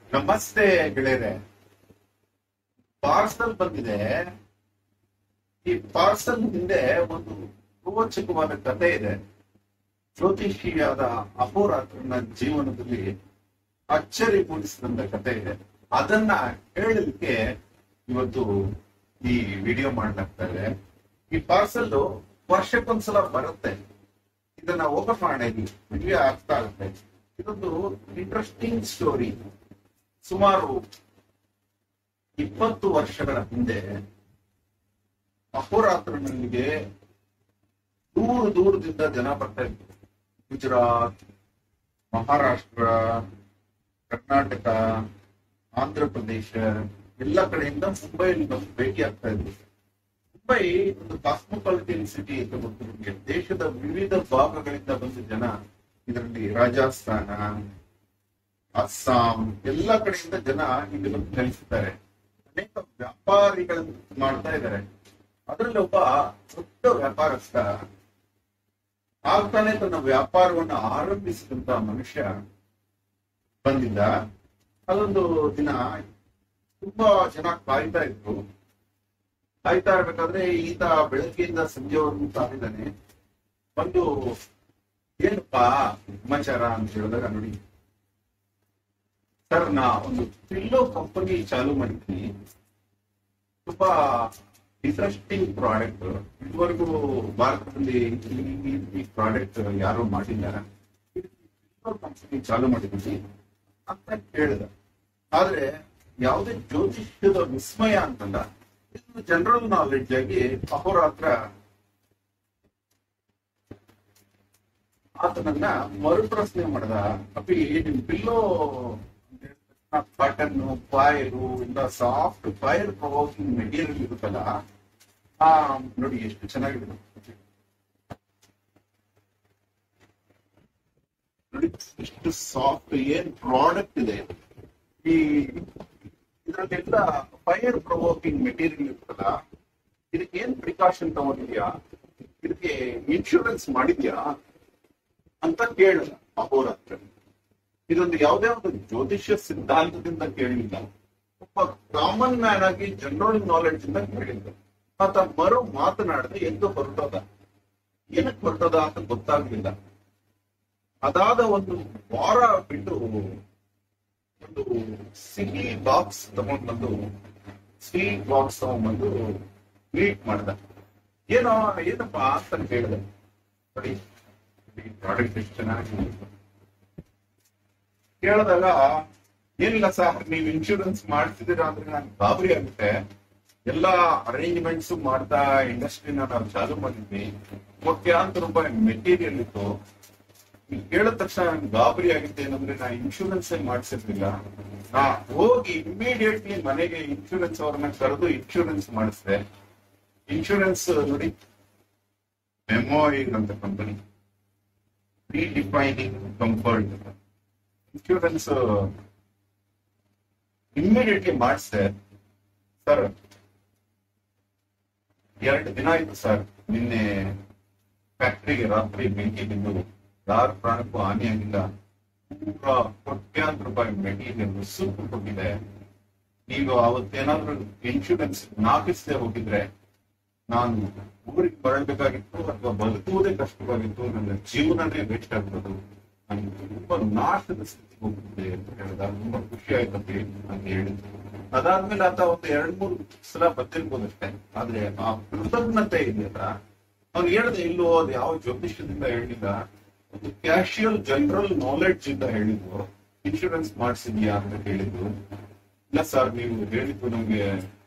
ನಮಸ್ತೆ ಗೆಳೆಯರೆ ಪಾರ್ಸಲ್ ಬಂದಿದೆ ಈ ಪಾರ್ಸಲ್ ಹಿಂದೆ ಒಂದು ರೋಚಕವಾದ ಕಥೆ ಇದೆ ಜ್ಯೋತಿಷಿಯಾದ ಅಹೋರಾತ್ರನ ಜೀವನದಲ್ಲಿ ಅಚ್ಚರಿ ಮೂಡಿಸಿದಂತ ಕಥೆ ಇದೆ ಅದನ್ನ ಹೇಳಲಿಕ್ಕೆ ಇವತ್ತು ಈ ವಿಡಿಯೋ ಮಾಡ್ಲಾಗ್ತಾ ಇದೆ ಈ ಪಾರ್ಸಲ್ ವರ್ಷಕ್ಕೊಂದ್ಸಲ ಬರುತ್ತೆ ಇದನ್ನ ಓಪನ್ ಮಾಡಿ ವಿಡಿಯೋ ಅರ್ಥ ಆಗುತ್ತೆ ಇದೊಂದು ಇಂಟ್ರೆಸ್ಟಿಂಗ್ ಸ್ಟೋರಿ ಸುಮಾರು ಇಪ್ಪತ್ತು ವರ್ಷಗಳ ಹಿಂದೆ ಅಹೋರಾತ್ರನಿಗೆ ದೂರ ದೂರದಿಂದ ಜನ ಬರ್ತಾ ಇದ್ರು ಗುಜರಾತ್ ಮಹಾರಾಷ್ಟ್ರ ಕರ್ನಾಟಕ ಆಂಧ್ರ ಪ್ರದೇಶ ಎಲ್ಲ ಕಡೆಯಿಂದ ಮುಂಬೈಲಿ ಬಂದು ಭೇಟಿ ಆಗ್ತಾ ಇದ್ರು ಮುಂಬೈ ಒಂದು ಕಾಸ್ಮೋಪಾಲಿಟನ್ ಸಿಟಿ ಅಂತ ಗೊತ್ತು ನಿಮ್ಗೆ ದೇಶದ ವಿವಿಧ ಭಾಗಗಳಿಂದ ಬಂದ ಜನ ಇದರಲ್ಲಿ ರಾಜಸ್ಥಾನ ಅಸ್ಸಾಂ ಎಲ್ಲ ಕಡೆಯಿಂದ ಜನ ಇಲ್ಲಿ ಬಂದು ನೆಲೆಸಿದ್ದಾರೆ ಅನೇಕ ವ್ಯಾಪಾರಿಗಳನ್ನು ಮಾಡ್ತಾ ಇದ್ದಾರೆ ಅದರಲ್ಲಿ ಒಬ್ಬ ದೊಡ್ಡ ವ್ಯಾಪಾರಸ್ಥ ಆಗ್ತಾನೆ ತನ್ನ ವ್ಯಾಪಾರವನ್ನು ಆರಂಭಿಸಿದಂತ ಮನುಷ್ಯ ಬಂದಿದ್ದ ಅದೊಂದು ದಿನ ತುಂಬಾ ಜನ ಕಾಯ್ತಾ ಇದ್ರು ಕಾಯ್ತಾ ಇರ್ಬೇಕಾದ್ರೆ ಈತ ಬೆಳಗ್ಗೆಯಿಂದ ಸಂಜೆವರೆಗೂ ಕಾದಿದ್ದಾನೆ ಬಂದು ಏನಪ್ಪಾ ಸಮಾಚಾರ ಅಂತ ಹೇಳಿದಾಗ ನೋಡಿ ಸರ್ ನಾ ಒಂದು ಪಿಲ್ಲೋ ಕಂಪನಿ ಚಾಲು ಮಾಡಿದ್ದೀನಿ ತುಂಬಾ ಇಂಟ್ರೆಸ್ಟಿಂಗ್ ಪ್ರಾಡಕ್ಟ್ ಇದುವರೆಗೂ ಭಾರತದಲ್ಲಿ ಈ- ಈ- ಈ ಪ್ರಾಡಕ್ಟ್ ಯಾರು ಮಾಡಿಲ್ಲ ಪಿಲ್ಲೋ ಕಂಪನಿ ಚಾಲು ಮಾಡಿದ್ದೀನಿ ಅಂತ ಕೇಳಿದ ಆದ್ರೆ ಯಾವುದೇ ಜ್ಯೋತಿಷ್ಯದ ವಿಸ್ಮಯ ಅಂತಲ್ಲ ಇದು ಜನರಲ್ ನಾಲೆಡ್ಜ್ ಆಗಿ ಅಹೋರಾತ್ರ ಆತನನ್ನ ಮರುಪ್ರಶ್ನೆ ಮಾಡ್ದ ಅಪ್ಪಿ ನಿಮ್ ಪಿಲ್ಲೋ ಬಟನ್ ಫೈರು ಇಂದ ಸಾಫ್ಟ್ ಫೈರ್ ಪ್ರೊವೋಕಿಂಗ್ ಮೆಟೀರಿಯಲ್ ಇರುತ್ತಲ್ಲ ಆ ನೋಡಿ ಎಷ್ಟು ಚೆನ್ನಾಗಿದೆ ನೋಡಿ ಎಷ್ಟು ಸಾಫ್ಟ್ ಏನ್ ಪ್ರಾಡಕ್ಟ್ ಇದೆ ಈ ಇದ್ರಲ್ಲೆಲ್ಲ ಫೈರ್ ಪ್ರೊವೋಕಿಂಗ್ ಮೆಟೀರಿಯಲ್ ಇರುತ್ತಲ್ಲ ಇದಕ್ಕೆ ಏನ್ ಪ್ರಿಕಾಷನ್ ತಗೊಂಡಿದ್ಯಾ ಇದಕ್ಕೆ ಇನ್ಶೂರೆನ್ಸ್ ಮಾಡಿದ್ಯಾ ಅಂತ ಕೇಳಿದ ಅಹೋರಾತ್ರ ಇದೊಂದು ಯಾವುದೇ ಒಂದು ಜ್ಯೋತಿಷ್ಯ ಸಿದ್ಧಾಂತದಿಂದ ಕೇಳಲಿಲ್ಲ ಒಬ್ಬ ಕಾಮನ್ ಮ್ಯಾನ್ ಆಗಿ ಜನರಲ್ ನಾಲೆಡ್ಜ್ ಇಂದ ಕೇಳಿದ್ದ ಆತ ಮರು ಮಾತನಾಡದೆ ಎಂದು ಹೊರಟೋದ ಏನಕ್ಕೆ ಹೊರಟೋದ ಅಂತ ಗೊತ್ತಾಗ್ಲಿಲ್ಲ ಅದಾದ ಒಂದು ವಾರ ಬಿಟ್ಟು ಒಂದು ಸಿಹಿ ಬಾಕ್ಸ್ ತಗೊಂಡ್ ಬಂದು ಸಿಹಿ ಬಾಕ್ಸ್ ತಗೊಂಡ್ಬಂದು ಮೀಟ್ ಮಾಡ್ದ ಏನೋ ಏನಪ್ಪ ಅಂತ ಕೇಳಿದೆ ನೋಡಿ ಈ ಪ್ರಾಡಕ್ಟ್ ಎಷ್ಟು ಚೆನ್ನಾಗಿ ಕೇಳಿದಾಗ ಏನಿಲ್ಲ ಸರ್ ನೀವು ಇನ್ಶೂರೆನ್ಸ್ ಮಾಡ್ತಿದ್ದೀರಾ ಅಂದ್ರೆ ನಂಗೆ ಗಾಬರಿ ಆಗುತ್ತೆ ಎಲ್ಲಾ ಅರೇಂಜ್ಮೆಂಟ್ಸ್ ಮಾಡ್ತಾ ಇಂಡಸ್ಟ್ರಿನ ನಾವು ಚಾಲು ಮಾಡಿದ್ವಿ ಕೋಟ್ಯಾಂತರ ರೂಪಾಯಿ ಮೆಟೀರಿಯಲ್ ಇತ್ತು ಈಗ ಕೇಳಿದ ತಕ್ಷಣ ನಂಗೆ ಗಾಬರಿ ಆಗಿತ್ತು ಏನಂದ್ರೆ ನಾ ಇನ್ಶೂರೆನ್ಸ್ ಮಾಡ್ಸಿರ್ಲಿಲ್ಲ ನಾ ಹೋಗಿ ಇಮಿಡಿಯೇಟ್ಲಿ ಮನೆಗೆ ಇನ್ಶೂರೆನ್ಸ್ ಅವ್ರನ್ನ ಕರೆದು ಇನ್ಶೂರೆನ್ಸ್ ಮಾಡಿಸ್ದೆ ಇನ್ಶೂರೆನ್ಸ್ ನೋಡಿ ಮೆಮೋಯಿನ್ ಅಂತ company redefining comfort insurance immediately ಮಾಡಿಸ್ದೆ ಸರ್ ಎರಡು ದಿನ ಆಯ್ತು ಸರ್ ನಿನ್ನೆ ಫ್ಯಾಕ್ಟ್ರಿಗೆ ರಾತ್ರಿ ಬೆಂಕಿ ಬಿದ್ದು ಯಾರ ಪ್ರಾಣಕ್ಕೂ ಹಾನಿಯಾಗಿಲ್ಲ ನೂರ ಕೋಟ್ಯಾಂತರ ರೂಪಾಯಿ ಮೆಟೀರಿಯಲ್ ಸುಟ್ಟು ಹೋಗಿದೆ ನೀವು ಅವತ್ತೇನಾದ್ರೂ ಇನ್ಶೂರೆನ್ಸ್ ನಾಪಿಸದೆ ಹೋಗಿದ್ರೆ ನಾನು ಊರಿಗೆ ಬರಬೇಕಾಗಿತ್ತು ಅಥವಾ ಬದುಕುವುದೇ ಕಷ್ಟವಾಗಿತ್ತು ನನ್ನ ಜೀವನನೇ ವೇಸ್ಟ್ ಆಗ್ಬೋದು ನನಗೆ ತುಂಬಾ ನಾಶದ ಸ್ಥಿತಿಗೆ ಹೋಗ್ತಿದೆ ಅಂತ ಹೇಳಿದ ತುಂಬಾ ಖುಷಿ ಆಯ್ತಂತೆ ಅಂತ ಹೇಳಿದ್ರು ಅದಾದ್ಮೇಲೆ ಆತ ಒಂದು ಎರಡ್ ಮೂರು ಸಲ ಬಂದಿರ್ಬೋದಷ್ಟೇ ಆದ್ರೆ ಆ ಕೃತಜ್ಞತೆ ಇದೆಯಲ್ಲ ಅವ್ನು ಹೇಳ್ದೆ ಇಲ್ಲೋ ಅದು ಯಾವ ಜ್ಯೋತಿಷ್ಯದಿಂದ ಹೇಳಿಲ್ಲ ಒಂದು ಕ್ಯಾಶುಯಲ್ ಜನರಲ್ ನಾಲೆಡ್ಜ್ ಇಂದ ಹೇಳಿದ್ರು ಇನ್ಶೂರೆನ್ಸ್ ಮಾಡಿಸಿದ್ಯಾ ಅಂತ ಕೇಳಿದ್ರು ಇಲ್ಲ ಸರ್ ನೀವು ಹೇಳಿದ್ದು ನಮ್ಗೆ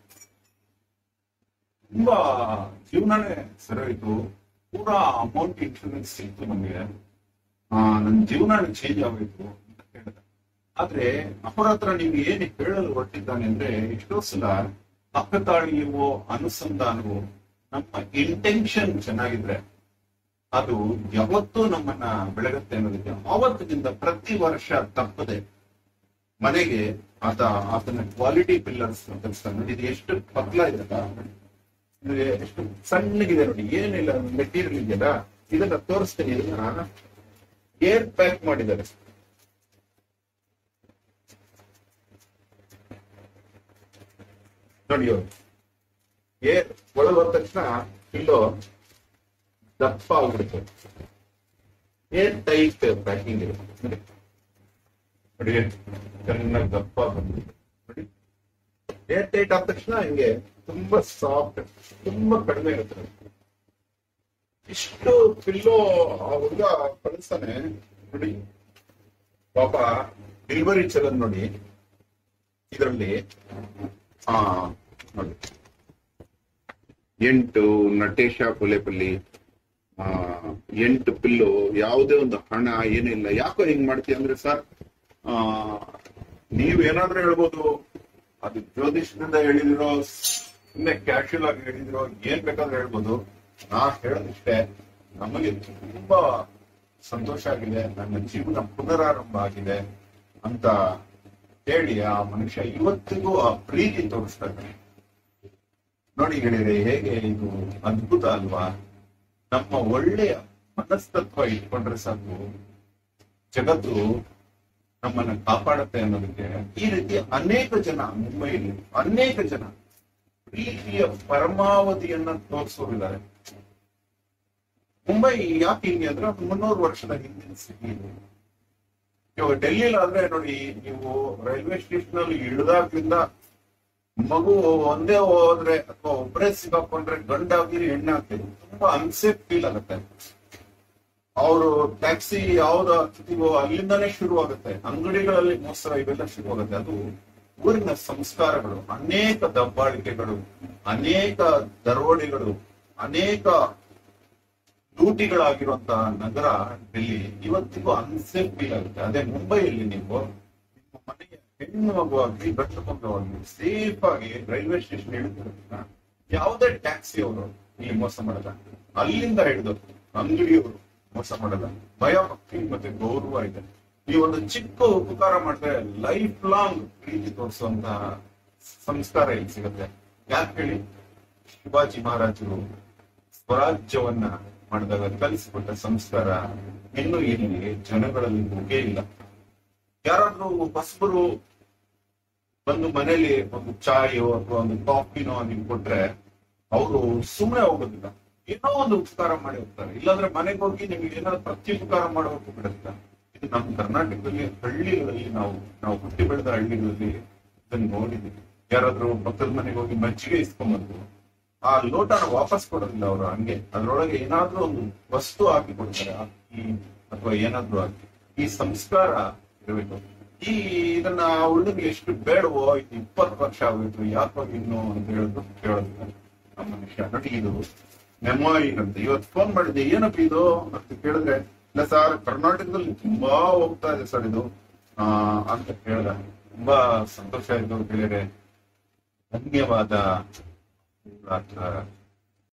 ತುಂಬಾ ಜೀವನನೇ ಸರಿಯಾಯಿತು ಪೂರಾ ಅಮೌಂಟ್ ಇನ್ಶೂರೆನ್ಸ್ ಸಿಕ್ತು ನಮಗೆ ಆ ನನ್ ಜೀವನನೇ ಚೇಂಜ್ ಆಗೋಯ್ತು ಅಂತ ಹೇಳಿದ ಆದ್ರೆ ಅಪರಾತ್ರ ನೀವು ಏನು ಹೇಳಲು ಹೊರಟಿದ್ದಾನೆ ಅಂದ್ರೆ ಎಷ್ಟೋ ಸಲ ಅಕ್ಕತಾಳಿಯವೋ ಅನುಸಂಧಾನವೋ ನಮ್ಮ ಇಂಟೆನ್ಷನ್ ಚೆನ್ನಾಗಿದ್ರೆ ಅದು ಯಾವತ್ತೂ ನಮ್ಮನ್ನ ಬೆಳಗುತ್ತೆ ಅನ್ನೋದಕ್ಕೆ ಆವತ್ತಿನಿಂದ ಪ್ರತಿ ವರ್ಷ ತಪ್ಪದೆ ಮನೆಗೆ ಆತ ಆತನ ಕ್ವಾಲಿಟಿ ಪಿಲ್ಲರ್ಸ್ ಕೆಲಸ ನೋಡಿ ಇದು ಎಷ್ಟು ಪತ್ಲ ಇದೆಲ್ಲ ಇದು ಎಷ್ಟು ಸಣ್ಣಗಿದೆ ನೋಡಿ ಏನಿಲ್ಲ ಮೆಟೀರಿಯಲ್ ಇದೆಯಲ್ಲ ಇದನ್ನ ತೋರಿಸ್ತೀನಿ ಇದನ್ನ ಏರ್ ಪ್ಯಾಕ್ ಮಾಡಿದ್ದಾರೆ ನೋಡಿ ಅವ್ರು ಏ ಒಳಗೆ ಹೋದ ತಕ್ಷಣ ಇಲ್ಲೋ ದಪ್ಪ ಆಗ್ಬಿಡುತ್ತೆ ಏನ್ ಟೈಟ್ ಪ್ಯಾಕಿಂಗ್ ಇರುತ್ತೆ ನೋಡಿ. ನೋಡಿ ಚೆನ್ನಾಗಿ ದಪ್ಪ ಬಂದ್ಬಿಡುತ್ತೆ ನೋಡಿ ಏರ್ ಟೈಟ್ ಆದ ತಕ್ಷಣ ಹಿಂಗೆ ತುಂಬಾ ಸಾಫ್ಟ್ ತುಂಬಾ ಕಡಿಮೆ ಇರುತ್ತೆ ಇಷ್ಟು ಪಿಲ್ಲೋ ಆ ಹುಡುಗ ಕಳಿಸ್ತಾನೆ ನೋಡಿ ಪಾಪ ಡೆಲಿವರಿ ಚಲನ್ ನೋಡಿ ಇದರಲ್ಲಿ ಆ ನೋಡಿ ಎಂಟು ನಟೇಶ ಕೊಲೆಪಲ್ಲಿ ಆ ಎಂಟು ಪಿಲ್ಲು ಯಾವುದೇ ಒಂದು ಹಣ ಏನಿಲ್ಲ ಯಾಕೋ ಹಿಂಗ್ ಮಾಡ್ತೀಯ ಅಂದ್ರೆ ಸರ್ ಆ ನೀವೇನಾದ್ರೂ ಹೇಳ್ಬೋದು ಅದು ಜ್ಯೋತಿಷದಿಂದ ಹೇಳಿದಿರೋ ಸುಮ್ಮನೆ ಕ್ಯಾಶುಯಲ್ ಆಗಿ ಹೇಳಿದಿರೋ ಏನ್ ಬೇಕಾದ್ರೂ ಹೇಳ್ಬೋದು ನಾ ಹೇಳೋದಿಷ್ಟೇ ನಮಗೆ ತುಂಬಾ ಸಂತೋಷ ಆಗಿದೆ ನನ್ನ ಜೀವನ ಪುನರಾರಂಭ ಆಗಿದೆ ಅಂತ ಹೇಳಿ ಆ ಮನುಷ್ಯ ಇವತ್ತಿಗೂ ಆ ಪ್ರೀತಿ ತೋರಿಸ್ತಾ ಇದ್ದಾನೆ ನೋಡಿ ಹೇಳಿದ್ರೆ ಹೇಗೆ ಇದು ಅದ್ಭುತ ಅಲ್ವಾ ನಮ್ಮ ಒಳ್ಳೆಯ ಮನಸ್ತತ್ವ ಇಟ್ಕೊಂಡ್ರೆ ಸಾಕು ಜಗತ್ತು ನಮ್ಮನ್ನ ಕಾಪಾಡುತ್ತೆ ಅನ್ನೋದಕ್ಕೆ ಈ ರೀತಿ ಅನೇಕ ಜನ ಮುಂಬೈಲಿ ಅನೇಕ ಜನ ಪ್ರೀತಿಯ ಪರಮಾವಧಿಯನ್ನ ತೋರಿಸೋರಿದ್ದಾರೆ ಮುಂಬೈ ಯಾಕೆ ಹಿಂಗೆ ಅಂದ್ರೆ ಒಂದು ಮುನ್ನೂರು ವರ್ಷದ ಹಿಂದಿನ ಸ್ಥಿತಿ ಇದು ಇವಾಗ ಡೆಲ್ಲಿಲಿ ಆದ್ರೆ ನೋಡಿ ನೀವು ರೈಲ್ವೆ ಸ್ಟೇಷನ್ ಅಲ್ಲಿ ಇಳಿದಾಗ್ಲಿಂದ ಮಗು ಒಂದೇ ಹೋದ್ರೆ ಅಥವಾ ಒಬ್ಬರೇ ಸಿಗಾಕೊಂಡ್ರೆ ಗಂಡಾಗ್ಲಿ ಹೆಣ್ಣಾಗ್ಲಿ ತುಂಬಾ ಅನ್ಸೇಫ್ ಫೀಲ್ ಆಗುತ್ತೆ ಅವರು ಟ್ಯಾಕ್ಸಿ ಯಾವ್ದು ಹತ್ತಿವೋ ಅಲ್ಲಿಂದಾನೇ ಶುರುವಾಗುತ್ತೆ ಅಂಗಡಿಗಳಲ್ಲಿ ಮೋಸ ಇವೆಲ್ಲ ಶುರುವಾಗುತ್ತೆ ಅದು ಊರಿನ ಸಂಸ್ಕಾರಗಳು ಅನೇಕ ದಬ್ಬಾಳಿಕೆಗಳು ಅನೇಕ ದರೋಡೆಗಳು ಅನೇಕ ಲೂಟಿಗಳಾಗಿರುವಂತಹ ನಗರ ಡೆಲ್ಲಿ ಇವತ್ತಿಗೂ ಅನ್ಸೇಫ್ ಫೀಲ್ ಆಗುತ್ತೆ ಅದೇ ಮುಂಬೈಯಲ್ಲಿ ನೀವು ನಿಮ್ಮ ಮನೆಯ ಹೆಣ್ಣು ಮಗುವಾಗಿ ಗಂಡು ಮಗುವಾಗಿ ಸೇಫ್ ಆಗಿ ರೈಲ್ವೆ ಸ್ಟೇಷನ್ ಇಳಿದ ಯಾವುದೇ ಟ್ಯಾಕ್ಸಿ ಅವರು ಇಲ್ಲಿ ಮೋಸ ಮಾಡಲ್ಲ ಅಲ್ಲಿಂದ ಹಿಡಿದು ಅಂಗಡಿಯವರು ಮೋಸ ಮಾಡಲ್ಲ ಭಯ ಭಕ್ತಿ ಮತ್ತೆ ಗೌರವ ಇದೆ ಈ ಒಂದು ಚಿಕ್ಕ ಉಪಕಾರ ಮಾಡಿದ್ರೆ ಲೈಫ್ ಲಾಂಗ್ ಪ್ರೀತಿ ತೋರಿಸುವಂತಹ ಸಂಸ್ಕಾರ ಇಲ್ಲಿ ಸಿಗುತ್ತೆ ಯಾಕೆ ಹೇಳಿ ಶಿವಾಜಿ ಮಹಾರಾಜರು ಸ್ವರಾಜ್ಯವನ್ನ ಮಾಡಿದಾಗ ಕಲಿಸಿಕೊಟ್ಟ ಸಂಸ್ಕಾರ ಇನ್ನು ಇಲ್ಲಿ ಜನಗಳಲ್ಲಿ ಹೋಗೇ ಇಲ್ಲ ಯಾರಾದ್ರೂ ಹೊಸಬರು ಬಂದು ಮನೇಲಿ ಒಂದು ಚಾಯೋ ಅಥವಾ ಒಂದು ಕಾಫಿನೋ ನೀವು ಕೊಟ್ರೆ ಅವರು ಸುಮ್ಮನೆ ಹೋಗೋದಿಲ್ಲ ಏನೋ ಒಂದು ಉಪಕಾರ ಮಾಡಿ ಹೋಗ್ತಾರೆ ಇಲ್ಲಾಂದ್ರೆ ಮನೆಗೆ ಹೋಗಿ ನಿಮ್ಗೆ ಏನಾದ್ರು ಪ್ರತ್ಯುಪಕಾರ ಮಾಡೋಕೆ ಬಿಡುತ್ತೆ ಇದು ನಮ್ಮ ಕರ್ನಾಟಕದಲ್ಲಿ ಹಳ್ಳಿಗಳಲ್ಲಿ ನಾವು ನಾವು ಹುಟ್ಟಿ ಬೆಳೆದ ಹಳ್ಳಿಗಳಲ್ಲಿ ಇದನ್ನ ನೋಡಿದ್ದೀವಿ ಯಾರಾದ್ರೂ ಪಕ್ಕದ ಮನೆಗೆ ಹೋಗಿ ಮಜ್ಜಿಗೆ ಇಸ್ಕೊಂಡ್ಬಂದು ಆ ಲೋಟನ ವಾಪಸ್ ಕೊಡೋದಿಲ್ಲ ಅವರು ಹಂಗೆ ಅದ್ರೊಳಗೆ ಏನಾದ್ರೂ ಒಂದು ವಸ್ತು ಹಾಕಿ ಕೊಡ್ತಾರೆ ಅಕ್ಕಿ ಅಥವಾ ಏನಾದ್ರೂ ಹಾಕಿ ಈ ಸಂಸ್ಕಾರ ಇರಬೇಕು ಈ ಇದನ್ನ ಆ ಹುಡುಗನಿಗೆ ಎಷ್ಟು ಬೇಡವೋ ಇದು ಇಪ್ಪತ್ತು ವರ್ಷ ಆಗೋಯ್ತು ಯಾಕೋ ಇನ್ನು ಅಂತ ಹೇಳಿದ್ರು ಕೇಳೋದಿಲ್ಲ ನಮ್ಮ ಮನುಷ್ಯ ನೋಡಿ ಇದು ಮೆಮೊರಿ ಅಂತ ಇವತ್ತು ಫೋನ್ ಮಾಡಿದ್ದೆ ಏನಪ್ಪ ಇದು ಅಂತ ಕೇಳಿದ್ರೆ ಇಲ್ಲ ಸರ್ ಕರ್ನಾಟಕದಲ್ಲಿ ತುಂಬಾ ಹೋಗ್ತಾ ಇದೆ ಸರ್ ಇದು ಆ ಅಂತ ಕೇಳ್ದ ತುಂಬಾ ಸಂತೋಷ ಆಯ್ತು ಕೇಳಿದ್ರೆ ಧನ್ಯವಾದ